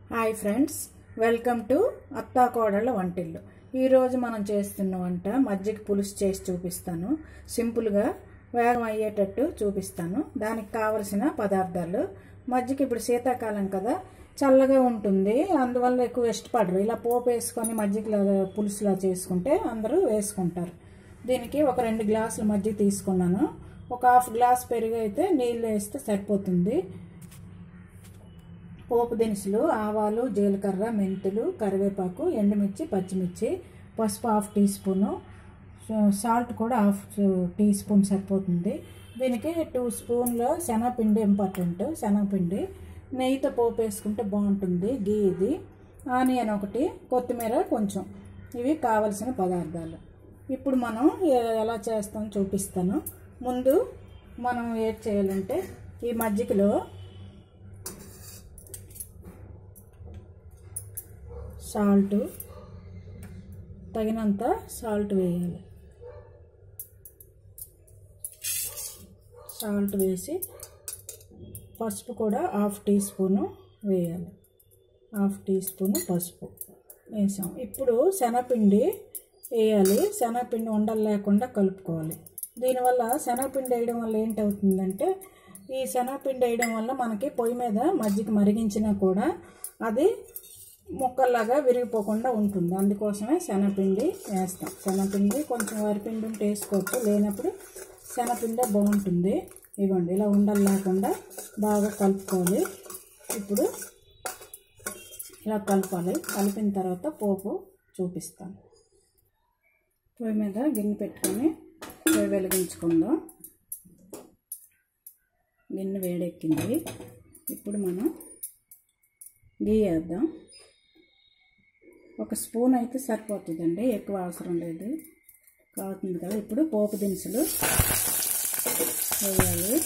hi friends welcome to అత్తా కోడళ్ళ వంటిల్లు ఈరోజు మనం చేస్తున్న వంట మజ్జిగ పులుసు చేసి చూపిస్తాను సింపుల్గా వేగం అయ్యేటట్టు చూపిస్తాను దానికి కావలసిన పదార్థాలు మజ్జిగ ఇప్పుడు శీతాకాలం కదా చల్లగా ఉంటుంది అందువల్ల ఎక్కువ ఇష్టపడరు ఇలా పోపు వేసుకొని మజ్జిగలా పులుసులా చేసుకుంటే అందరూ వేసుకుంటారు దీనికి ఒక రెండు గ్లాసుల మజ్జిగ తీసుకున్నాను ఒక హాఫ్ గ్లాస్ పెరుగు అయితే నీళ్ళు వేస్తే సరిపోతుంది పోపు దినుసులు ఆవాలు జీలకర్ర మెంతులు కరివేపాకు ఎండుమిర్చి పచ్చిమిర్చి పసుపు హాఫ్ టీ స్పూను సాల్ట్ కూడా హాఫ్ టీ స్పూన్ సరిపోతుంది దీనికి టూ స్పూన్ల శనగపిండి ఇంపార్టెంట్ శనగపిండి నెయ్యితో పోపు వేసుకుంటే బాగుంటుంది గీ ఇది ఆనియన్ ఒకటి కొత్తిమీర కొంచెం ఇవి కావలసిన పదార్థాలు ఇప్పుడు మనం ఎలా చేస్తాం చూపిస్తాను ముందు మనం ఏం చేయాలంటే ఈ మజ్జిగలో సాల్ట్ తగినంత సాల్ట్ వేయాలి సాల్ట్ వేసి పసుపు కూడా హాఫ్ టీ స్పూను వేయాలి హాఫ్ టీ స్పూను పసుపు వేసాం ఇప్పుడు శనగపిండి వేయాలి శనగపిండి ఉండలు లేకుండా కలుపుకోవాలి దీనివల్ల శనగపిండి వేయడం వల్ల ఏంటవుతుందంటే ఈ శనగపిండి వేయడం వల్ల మనకి పొయ్యి మీద మజ్జిగ మరిగించినా కూడా అది ముక్కల్లాగా విరిగిపోకుండా ఉంటుంది అందుకోసమే శనగపిండి వేస్తాం శనగపిండి కొంచెం వరిపిండి ఉంటే వేసుకోవచ్చు లేనప్పుడు శనగపిండి బాగుంటుంది ఇవ్వండి ఇలా ఉండలు లేకుండా బాగా కలుపుకోవాలి ఇప్పుడు ఇలా కలపాలి కలిపిన తర్వాత పోపు చూపిస్తాను పొయ్యి మీద గిన్నె పెట్టుకొని పొయ్యి వెలిగించుకుందాం గిన్నె వేడెక్కింది ఇప్పుడు మనం గీ వేద్దాం ఒక స్పూన్ అయితే సరిపోతుందండి ఎక్కువ అవసరం లేదు కావుతుంది కదా ఇప్పుడు పోపు దినుసులు వేయాలి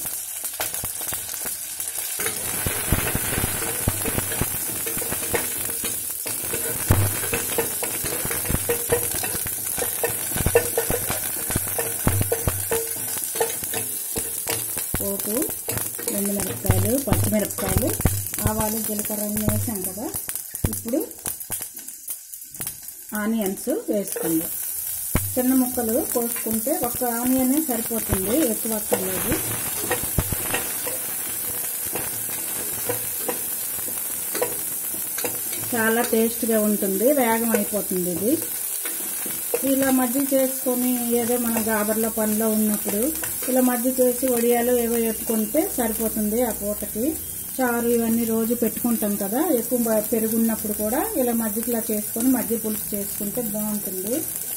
పోపు రెండు మిరపకాయలు పచ్చిమిరపకాయలు ఆవాలు జీలకర్ర అన్నీ వేసాం కదా ఇప్పుడు ఆనియన్స్ వేసుకుందాం చిన్న ముక్కలు కోసుకుంటే ఒక ఆనియనే సరిపోతుంది ఎక్కువ అక్కర్లేదు చాలా టేస్ట్గా ఉంటుంది వేగం అయిపోతుంది ఇది ఇలా మజ్జిగ చేసుకొని ఏదో మన గాబర్లో పనిలో ఉన్నప్పుడు ఇలా మజ్జిగ చేసి వడియాలు ఏవో ఎత్తుకుంటే సరిపోతుంది ఆ పూటకి చారు ఇవన్నీ రోజు పెట్టుకుంటాం కదా ఎక్కువ పెరుగున్నప్పుడు కూడా ఇలా మజ్జిగలా చేసుకొని మజ్జిగ పులుసు చేసుకుంటే బాగుంటుంది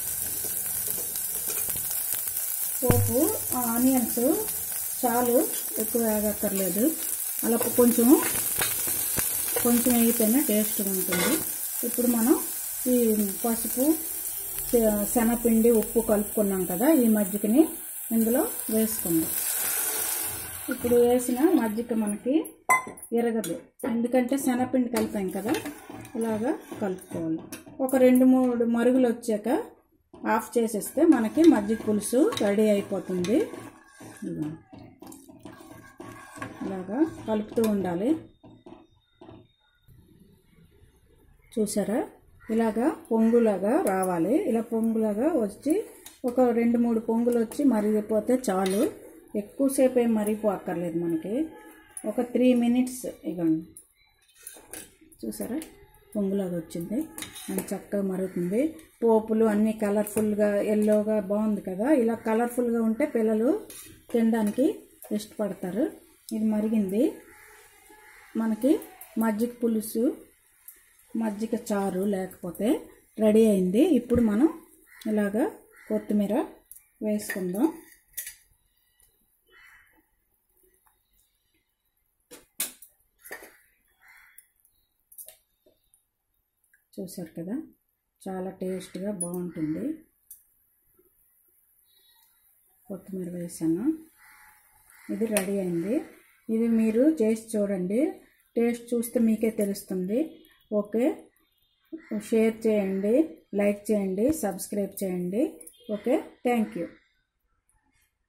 పోపు ఆనియన్స్ చాలు ఎక్కువ వేగక్కర్లేదు అలా కొంచెం కొంచెం వేగితేనే టేస్ట్గా ఉంటుంది ఇప్పుడు మనం ఈ పసుపు శనగపిండి ఉప్పు కలుపుకున్నాం కదా ఈ మజ్జిగని ఇందులో వేసుకుందాం ఇప్పుడు వేసిన మజ్జిగ మనకి ఎరగదు ఎందుకంటే శనగపిండి కలిపాం కదా ఇలాగా కలుపుకోవాలి ఒక రెండు మూడు మరుగులు వచ్చాక ఆఫ్ చేసేస్తే మనకి మజ్జిగ పులుసు రెడీ అయిపోతుంది ఇలాగా కలుపుతూ ఉండాలి చూసారా ఇలాగా పొంగులాగా రావాలి ఇలా పొంగులాగా వచ్చి ఒక రెండు మూడు పొంగులు వచ్చి మరిగిపోతే చాలు ఎక్కువసేపు ఏం మరిగిపోక్కర్లేదు మనకి ఒక త్రీ మినిట్స్ ఇవ్వండి చూసారా పొంగులాగా వచ్చింది అది చక్కగా మరుగుతుంది పోపులు అన్నీ కలర్ఫుల్గా ఎల్లోగా బాగుంది కదా ఇలా కలర్ఫుల్గా ఉంటే పిల్లలు తినడానికి ఇష్టపడతారు ఇది మరిగింది మనకి మజ్జిగ పులుసు మజ్జిగ చారు లేకపోతే రెడీ అయింది ఇప్పుడు మనం ఇలాగా కొత్తిమీర వేసుకుందాం చూసారు కదా చాలా టేస్ట్గా బాగుంటుంది కొత్తిమీర వేసాను ఇది రెడీ అయింది ఇది మీరు చేసి చూడండి టేస్ట్ చూస్తే మీకే తెలుస్తుంది ఓకే షేర్ చేయండి లైక్ చేయండి సబ్స్క్రైబ్ చేయండి ఓకే థ్యాంక్ యూ